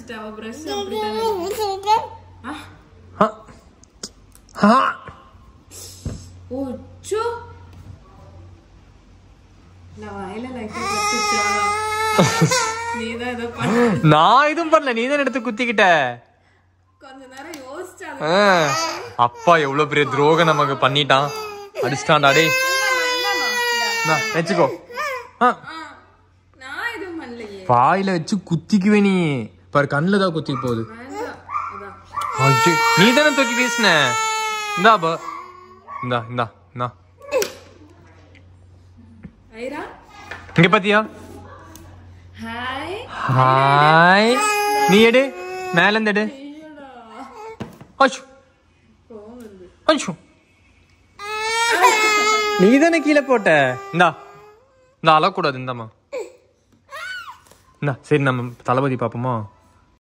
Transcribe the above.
வச்சுட்டா அவ பிரஷ் அப்படித்தானே ஆ, ஆ. ஆ. ஓச்சோ நான் வாயில லைட்டா பட்டுச்சா நீதான் ஏதோ பண்ண நான் எதுவும் பண்ணல நீ தான் எடுத்து குத்திக்கிட்ட கொஞ்ச நேரம் யோசிச்சா ஆ. அப்பா எவ்வளவு பெரிய துரோகம் நமக்கு பண்ணிட்டான் அடிச்சிட்டான்டா டேய் இந்தா, வச்சுக்கோ ஆ. நான் எதுவும் பண்ணலையே வாயில வச்சு குத்திக்குவே நீ பாரு கண்ணுல தான் குத்தி போகுது வேண்டாம் அதான் ஐயோ, நீ தானே தூக்கி வீசின இந்தா பா இந்தா இந்தா இந்தா ஐரா இங்க பாத்தியா ஹாய் ஹாய் நீ எடு மேல இருந்து எடு அச்சோ அச்சோ நீ தானே கீழே போட்ட இந்தா இந்த அழக்கூடாது இந்தாம்மா இந்தா சரி நம்ம தளபதி பாப்போமா